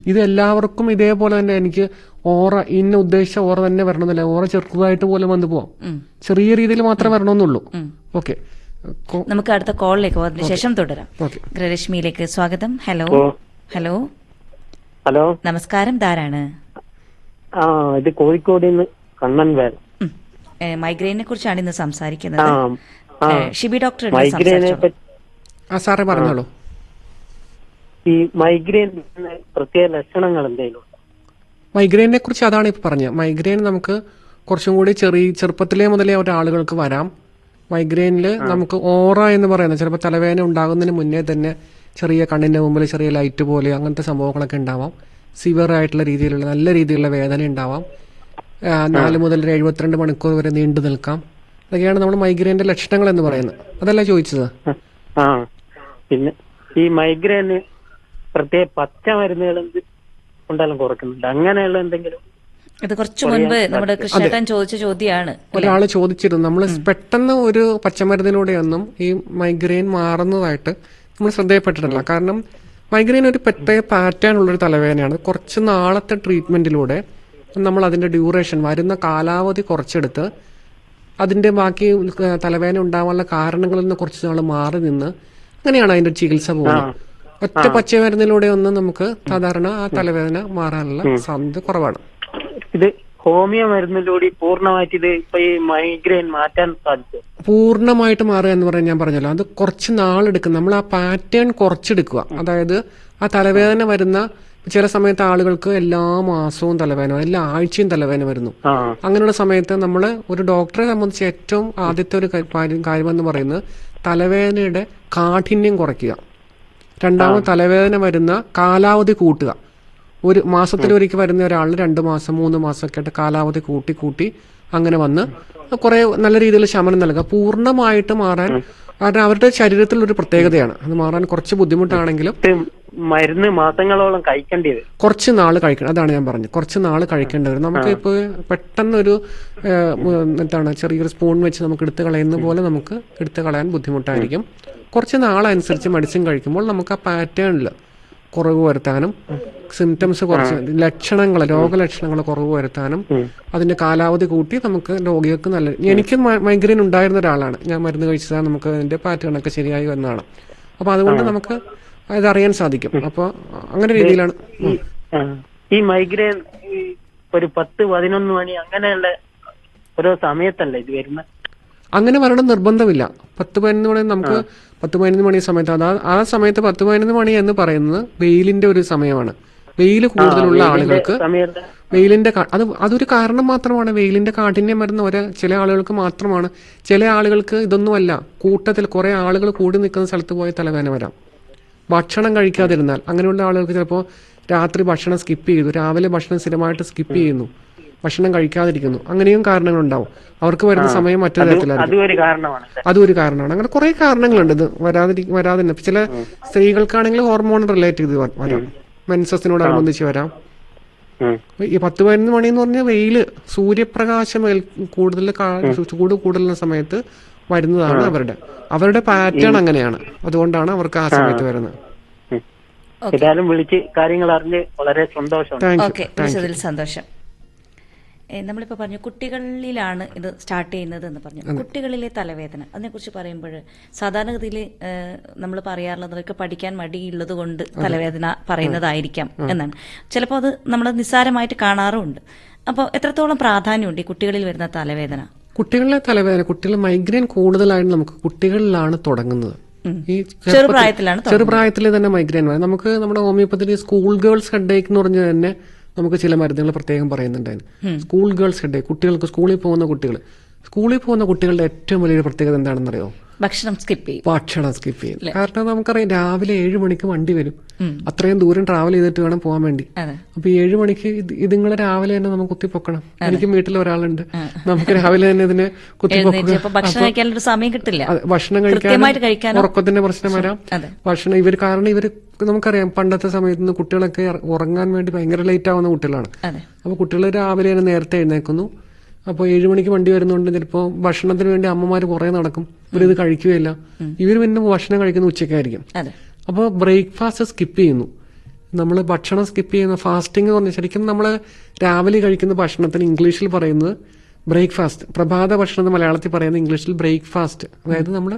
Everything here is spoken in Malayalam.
ഇത് എല്ലാവർക്കും ഇതേപോലെ തന്നെ എനിക്ക് ഓറ ഇന്ന ഉദ്ദേശിച്ച ഓറ തന്നെ വരണമെന്നില്ല ഓറ ചെറുതായിട്ട് പോലും വന്നു പോവാം ഉം. ചെറിയ രീതിയിൽ മാത്രമേ വരണമെന്നുള്ളൂ ഉം. ഓക്കെ നമുക്ക് അടുത്ത കോളിലേക്ക് പോകാം അതിനുശേഷം തുടരാം ഓക്കെ ഗൃഹലക്ഷ്മിയിലേക്ക് സ്വാഗതം ഹലോ ഓ ഹലോ ഹലോ നമസ്കാരം ധാരാണ് ആ ഇത് കോഴിക്കോട് നിന്ന് കണ്ണൻ വേൽ മൈഗ്രെയിനെ കുറിച്ചാണ് ഇന്ന് ആ സംസാരിക്കുന്നത് ആ ഏ, ഷിബി ഡോക്ടർ ഉണ്ട് മൈഗ്രെയിനെ സംസാരിച്ചോളൂ. പറ്റി ആ സാറേ പറഞ്ഞോളൂ ഈ മൈഗ്രെയിൻ പ്രത്യേക ലക്ഷണങ്ങൾ എന്തെങ്കിലും ഉണ്ടോ? മൈഗ്രെയിനെ കുറിച്ച് അതാണ് ഇപ്പൊ പറഞ്ഞത് മൈഗ്രെയിൻ നമുക്ക് കുറച്ചും കൂടി ചെറിയ ചെറുപ്പത്തിലേ മുതലേ ഒരാളുകൾക്ക് വരാം മൈഗ്രെയിനിൽ നമുക്ക് ഓറ എന്ന് പറയുന്നത് ചിലപ്പോൾ തലവേദന ഉണ്ടാകുന്നതിന് മുന്നേ തന്നെ ചെറിയ കണ്ണിന്റെ മുമ്പിൽ ചെറിയ ലൈറ്റ് പോലെ അങ്ങനത്തെ സംഭവങ്ങളൊക്കെ ഉണ്ടാവാം സിവിയർ ആയിട്ടുള്ള രീതിയിലുള്ള നല്ല രീതിയിലുള്ള വേദന ഉണ്ടാവാം ആ, നാല് മുതൽ ഒരു എഴുപത്തിരണ്ട് മണിക്കൂർ വരെ നീണ്ടു നിൽക്കാം അതൊക്കെയാണ് നമ്മൾ മൈഗ്രെയിന്റെ ലക്ഷണങ്ങൾ എന്ന് പറയുന്നത് അതല്ല ചോദിച്ചത് ആ പിന്നെ ഈ മൈഗ്രെയിന് പ്രത്യേക പച്ച മരുന്നുകൾ എന്ത് കൊണ്ടാലും കുറക്കുന്നുണ്ട് അങ്ങനെയുള്ള എന്തെങ്കിലും ഇത് കുറച്ചു മുൻപ് നമ്മുടെ കൃഷ്ണേട്ടൻ ചോദിച്ച ചോദ്യമാണ് ഒരാൾ ചോദിച്ചിരുന്നു നമ്മൾ പെട്ടെന്ന് ഒരു പച്ചമരുന്നിലൂടെയൊന്നും ഈ മൈഗ്രെയിൻ മാറുന്നതായിട്ട് നമ്മൾ ശ്രദ്ധയപ്പെട്ടിട്ടില്ല കാരണം മൈഗ്രെയിൻ ഒരു പ്രത്യേക പാറ്റേൺ ഉള്ളൊരു തലവേദനയാണ് കുറച്ച് നാളത്തെ ട്രീറ്റ്മെന്റിലൂടെ നമ്മൾ അതിന്റെ ഡ്യൂറേഷൻ വരുന്ന കാലാവധി കുറച്ചെടുത്ത് അതിന്റെ ബാക്കി ഏഹ്, തലവേദന ഉണ്ടാവാനുള്ള കാരണങ്ങളിൽ നിന്ന് കുറച്ച് നാൾ മാറി നിന്ന് അങ്ങനെയാണ് അതിന്റെ ചികിത്സ പോകുന്നത് ഒറ്റ പച്ചമരുന്നിലൂടെ ഒന്നും നമുക്ക് സാധാരണ ആ തലവേദന മാറാനുള്ള സാധ്യത കുറവാണ് ഇത് ഹോമിയോ മരുന്നിലൂടെ പൂർണ്ണമായിട്ട് ഇത് ഇപ്പൊ ഈ മൈഗ്രെയിൻ മാറ്റാൻ സാധിക്കും പൂർണ്ണമായിട്ട് മാറുക എന്ന് പറയാൻ ഞാൻ പറഞ്ഞല്ലോ അത് കുറച്ച് നാളെടുക്കും നമ്മൾ ആ പാറ്റേൺ കുറച്ചെടുക്കുക അതായത് ആ തലവേദന വരുന്ന ചില സമയത്ത് ആളുകൾക്ക് എല്ലാ മാസവും തലവേദന വരും, എല്ലാ ആഴ്ചയും തലവേദന വരുന്നു ആ അങ്ങനെയുള്ള സമയത്ത് നമ്മൾ ഒരു ഡോക്ടറെ സംബന്ധിച്ച് ഏറ്റവും ആദ്യത്തെ ഒരു ക- കാര്യം കാര്യമെന്ന് പറയുന്നത് തലവേദനയുടെ കാഠിന്യം കുറയ്ക്കുക രണ്ടാമത് തലവേദന വരുന്ന കാലാവധി കൂട്ടുക ഒരു മാസത്തിലൊരിക്കൽ വരുന്ന ഒരാൾ രണ്ട് മാസം മൂന്ന് മാസമൊക്കെ ആയിട്ട് കാലാവധി കൂട്ടി കൂട്ടി അങ്ങനെ വന്ന് കുറെ നല്ല രീതിയിൽ ശമനം നൽകുക പൂർണ്ണമായിട്ട് മാറാൻ കാരണം അവരുടെ ശരീരത്തിലൊരു പ്രത്യേകതയാണ് അത് മാറാൻ കുറച്ച് ബുദ്ധിമുട്ടാണെങ്കിലും ഇത് മരുന്ന് മാസങ്ങളോളം കഴിക്കേണ്ടി വരും കുറച്ച് നാൾ കഴിക്കണം അതാണ് ഞാൻ പറഞ്ഞത് കുറച്ച് നാൾ കഴിക്കേണ്ടി വരും നമുക്ക് ഇപ്പോൾ പെട്ടെന്നൊരു ഏഹ്, ഉം, എന്താണ് ചെറിയൊരു സ്പൂൺ വെച്ച് നമുക്ക് എടുത്ത് കളയുന്ന പോലെ നമുക്ക് എടുത്ത് കളയാൻ ബുദ്ധിമുട്ടായിരിക്കും കുറച്ച് നാളനുസരിച്ച് മെഡിസിൻ കഴിക്കുമ്പോൾ നമുക്ക് ആ പാറ്റേണിൽ കുറവ് വരുത്താനും സിംറ്റംസ് കുറച്ച് ലക്ഷണങ്ങൾ രോഗലക്ഷണങ്ങൾ കുറവ് വരുത്താനും അതിന്റെ കാലാവധി കൂട്ടി നമുക്ക് രോഗികൾക്ക് നല്ല എനിക്ക് മൈഗ്രെയിൻ ഉണ്ടായിരുന്ന ഒരാളാണ് ഞാൻ മരുന്ന് കഴിച്ചാൽ നമുക്ക് അതിന്റെ പാറ്റേൺ ഒക്കെ ശരിയായി വന്നതാണ് അപ്പൊ അതുകൊണ്ട് നമുക്ക് അതറിയാൻ സാധിക്കും അപ്പോൾ അങ്ങനെ രീതിയിലാണ് ഈ ആ, ഈ മൈഗ്രെയിൻ ഈ ഒരു പത്ത് പതിനൊന്ന് മണി അങ്ങനെയുള്ള ഓരോ സമയത്തല്ലേ ഇത് വരുന്നത് അങ്ങനെ വരണം നിർബന്ധമില്ല പത്ത് പതിനൊന്ന് മണി നമുക്ക് പത്ത് പതിനൊന്ന് മണി സമയത്ത് അതാ ആ സമയത്ത് പത്ത് പതിനൊന്ന് മണി എന്ന് പറയുന്നത് വെയിലിന്റെ ഒരു സമയമാണ് വെയിൽ കൂടുതലുള്ള ആളുകൾക്ക് സമയത്ത് വെയിലിന്റെ കാ- അത് അതൊരു കാരണം മാത്രമാണ് വെയിലിന്റെ കാഠിന്യം വരുന്ന ഒരു ചില ആളുകൾക്ക് മാത്രമാണ് ചില ആളുകൾക്ക് ഇതൊന്നുമല്ല കൂട്ടത്തിൽ കുറെ ആളുകൾ കൂടി നിൽക്കുന്ന സ്ഥലത്ത് പോയ തലവേദന വരാം ഭക്ഷണം കഴിക്കാതിരുന്നാൽ അങ്ങനെയുള്ള ആളുകൾക്ക് ചിലപ്പോൾ രാത്രി ഭക്ഷണം സ്കിപ്പ് ചെയ്തു രാവിലെ ഭക്ഷണം സ്ഥിരമായിട്ട് സ്കിപ്പ് ചെയ്യുന്നു ഭക്ഷണം കഴിക്കാതിരിക്കുന്നു അങ്ങനെയും കാരണങ്ങളുണ്ടാവും അവർക്ക് വരുന്ന സമയം മറ്റു തരത്തിലായിരിക്കും അതും ഒരു കാരണമാണ് അതും ഒരു കാരണമാണ് അങ്ങനെ കുറെ കാരണങ്ങളുണ്ട് ഇത് വരാതിരി വരാതെ ചില സ്ത്രീകൾക്കാണെങ്കിൽ ഹോർമോൺ റിലേറ്റ് ചെയ്ത് വ- വരാം മെൻസസിനോടനുബന്ധിച്ച് വരാം ഉം. ഈ പത്ത് പതിനൊന്ന് മണി എന്ന് പറഞ്ഞാൽ വെയില് സൂര്യപ്രകാശം ഏൽ- കൂടുതൽ കാ- ചൂട് കൂടുതലുള്ള സമയത്ത് വരുന്നതാണ് അവരുടെ അവരുടെ പാറ്റേൺ അങ്ങനെയാണ് അതുകൊണ്ടാണ് അവർക്ക് ആ സമയത്ത് വരുന്നത് ഉം. ഏതായാലും വിളിച്ച് കാര്യങ്ങൾ അറിഞ്ഞ് വളരെ സന്തോഷമുണ്ട് താങ്ക് യു ഓക്കെ വിളിച്ചതിൽ സന്തോഷം ഏ, നമ്മളിപ്പോൾ പറഞ്ഞു കുട്ടികളിലാണ് ഇത് സ്റ്റാർട്ട് ചെയ്യുന്നത് എന്ന് പറഞ്ഞു കുട്ടികളിലെ തലവേദന അതിനെക്കുറിച്ച് പറയുമ്പോൾ സാധാരണഗതിയിൽ നമ്മൾ പറയാറുള്ളത് അവർക്ക് പഠിക്കാൻ മടിയുള്ളത് കൊണ്ട് തലവേദന പറയുന്നതായിരിക്കാം എന്നാണ് ചിലപ്പോൾ അത് നമ്മൾ നിസ്സാരമായിട്ട് കാണാറുമുണ്ട് അപ്പോൾ എത്രത്തോളം പ്രാധാന്യമുണ്ട് ഈ കുട്ടികളിൽ വരുന്ന തലവേദന കുട്ടികളിലെ തലവേദന കുട്ടികൾ മൈഗ്രെയിൻ കൂടുതലായിട്ട് നമുക്ക് കുട്ടികളിലാണ് തുടങ്ങുന്നത് ഈ ചെറുപ്രായത്തിലാണ് ചെറുപ്രായത്തിൽ തന്നെ മൈഗ്രെയിൻ വരും നമുക്ക് നമ്മുടെ ഹോമിയോപ്പതി സ്കൂൾ ഗേൾസ് ഹെഡേക്ക് എന്ന് പറഞ്ഞ് തന്നെ നമുക്ക് ചില മരുന്നുകൾ പ്രത്യേകം പറയുന്നുണ്ടായിരുന്നു സ്കൂൾ ഗേൾസ് ഹെഡേക്ക് കുട്ടികൾക്ക് സ്കൂളിൽ പോകുന്ന കുട്ടികൾ സ്കൂളിൽ പോകുന്ന കുട്ടികളുടെ ഏറ്റവും വലിയൊരു പ്രത്യേകത എന്താണെന്നറിയോ ഭക്ഷണം സ്കിപ്പ് ചെയ്യും ഭക്ഷണം സ്കിപ്പ് ചെയ്യും കാരണം നമുക്കറിയാം രാവിലെ ഏഴ് മണിക്ക് വണ്ടി വരും അത്രയും ദൂരം ട്രാവൽ ചെയ്തിട്ട് വേണം പോകാൻ വേണ്ടി അതെ അപ്പൊ ഈ ഏഴ് മണിക്ക് ഇത് ഇതുങ്ങളെ രാവിലെ തന്നെ നമുക്ക് കുത്തിപ്പൊക്കണം എനിക്കും വീട്ടിൽ ഒരാളുണ്ട് നമുക്ക് രാവിലെ തന്നെ ഇതിനെ കുത്തിപ്പൊക്കുക അപ്പൊ ഭക്ഷണം കഴിക്കാനൊരു സമയം കിട്ടില്ല അതെ, ഭക്ഷണം കഴിക്കാൻ കൃത്യമായിട്ട് കഴിക്കാനോ ഉറക്കത്തിന്റെ പ്രശ്നം വരാം അതെ ഭക്ഷണം ഇവർ കാരണം ഇവർ നമുക്കറിയാം പണ്ടത്തെ സമയത്ത് നിന്ന് കുട്ടികളൊക്കെ ഇറ- ഉറങ്ങാൻ വേണ്ടി ഭയങ്കര ലേറ്റ് ആവുന്ന കുട്ടികളാണ് അതെ അപ്പോൾ കുട്ടികൾ രാവിലെ തന്നെ നേരത്തെ എഴുന്നേക്കുന്നു അപ്പോൾ ഏഴ് മണിക്ക് വണ്ടി വരുന്നതുകൊണ്ട് ചിലപ്പോൾ ഭക്ഷണത്തിന് വേണ്ടി അമ്മമാർ കുറേ നടക്കും ഇവരിത് കഴിക്കുകയില്ല ഇവർ പിന്നെ ഭക്ഷണം കഴിക്കുന്ന ഉച്ചയ്ക്കായിരിക്കും അതെ അപ്പോൾ ബ്രേക്ക്ഫാസ്റ്റ് സ്കിപ്പ് ചെയ്യുന്നു നമ്മൾ ഭക്ഷണം സ്കിപ്പ് ചെയ്യുന്ന ഫാസ്റ്റിംഗ് എന്ന് പറഞ്ഞാൽ ശരിക്കും നമ്മൾ രാവിലെ കഴിക്കുന്ന ഭക്ഷണത്തിന് ഇംഗ്ലീഷിൽ പറയുന്നത് ബ്രേക്ക്ഫാസ്റ്റ് പ്രഭാത ഭക്ഷണം എന്ന് മലയാളത്തിൽ പറയുന്നത് ഇംഗ്ലീഷിൽ ബ്രേക്ക്ഫാസ്റ്റ് അതായത് നമ്മൾ